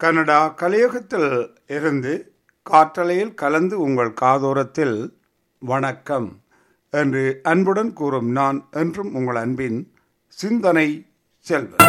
Canada கலியுகத்தில் இருந்து காற்றலையில் கலந்து உங்கள் காதோரத்தில் வணக்கம் என்று அன்புடன் கூறும் நான் என்றும் உங்கள் அன்பின் சிந்தனை செல்வன்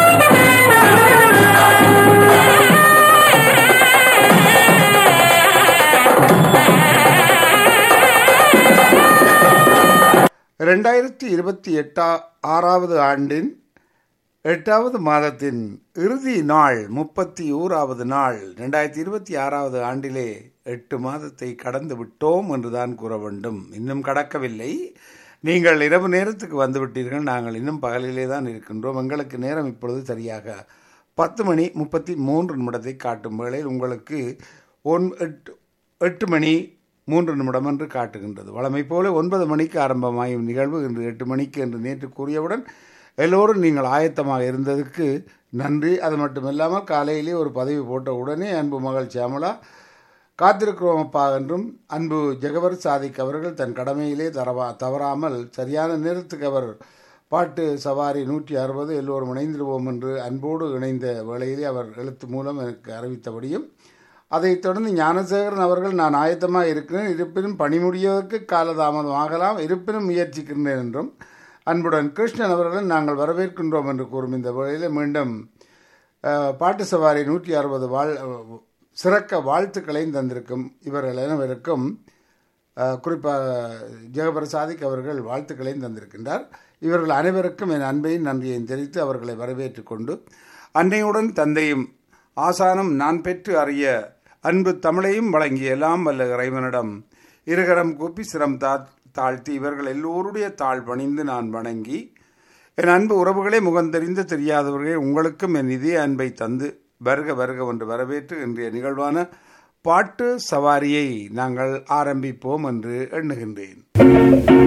இரண்டாயிரத்தி இருபத்தி எட்டா ஆறாவது ஆண்டின் எட்டாவது மாதத்தின் இறுதி நாள் முப்பத்தி ஓராவது நாள் ரெண்டாயிரத்தி இருபத்தி ஆறாவது ஆண்டிலே எட்டு மாதத்தை கடந்து விட்டோம் என்றுதான் கூற வேண்டும் இன்னும் கடக்கவில்லை நீங்கள் இரவு நேரத்துக்கு வந்து விட்டீர்கள் நாங்கள் இன்னும் பகலிலே தான் இருக்கின்றோம் எங்களுக்கு நேரம் இப்பொழுது சரியாக பத்து மணி முப்பத்தி மூன்று நிமிடத்தை காட்டும் வேளையில் உங்களுக்கு ஒன் எட்டு எட்டு மணி மூன்று நிமிடம் என்று காட்டுகின்றது வழமை போல ஒன்பது மணிக்கு ஆரம்பமாயும் நிகழ்வு இன்று எட்டு மணிக்கு என்று நேற்று கூறியவுடன் எல்லோரும் நீங்கள் ஆயத்தமாக இருந்ததுக்கு நன்றி அது மட்டுமில்லாமல் காலையிலே ஒரு பதவி போட்ட உடனே அன்பு மகள் சியாமலா காத்திருக்கிறோம் அப்பா என்றும் அன்பு ஜெகவர் சாதிக் அவர்கள் தன் கடமையிலே தரவா தவறாமல் சரியான நேரத்துக்கு அவர் பாட்டு சவாரி நூற்றி அறுபது எல்லோரும் இணைந்திடுவோம் என்று அன்போடு இணைந்த வேளையிலே அவர் எழுத்து மூலம் எனக்கு அறிவித்தபடியும் அதைத் தொடர்ந்து ஞானசேகரன் அவர்கள் நான் ஆயத்தமாக இருக்கிறேன் இருப்பினும் பணி முடிவதற்கு காலதாமதம் ஆகலாம் இருப்பினும் முயற்சிக்கின்றேன் என்றும் அன்புடன் கிருஷ்ணன் அவர்கள் நாங்கள் வரவேற்கின்றோம் என்று கூறும் இந்த வேளையில் மீண்டும் பாட்டு சவாரி நூற்றி அறுபது வாழ் சிறக்க வாழ்த்துக்களையும் தந்திருக்கும் இவர்கள் அனைவருக்கும் குறிப்பாக ஜெகபிரசாதிக் அவர்கள் வாழ்த்துக்களையும் தந்திருக்கின்றார் இவர்கள் அனைவருக்கும் என் அன்பையும் நன்றியையும் தெரிவித்து அவர்களை வரவேற்றுக் கொண்டு அன்னையுடன் தந்தையும் ஆசானம் நான் பெற்று அறிய அன்பு தமிழையும் வழங்கிய எல்லாம் வல்ல இறைவனிடம் இருகரம் கூப்பி சிரம் தா தாழ்த்தி இவர்கள் எல்லோருடைய தாழ் பணிந்து நான் வணங்கி என் அன்பு உறவுகளே முகந்தெரிந்து தெரியாதவர்களே உங்களுக்கும் என் இதே அன்பை தந்து வருக வருக என்று வரவேற்று இன்றைய நிகழ்வான பாட்டு சவாரியை நாங்கள் ஆரம்பிப்போம் என்று எண்ணுகின்றேன்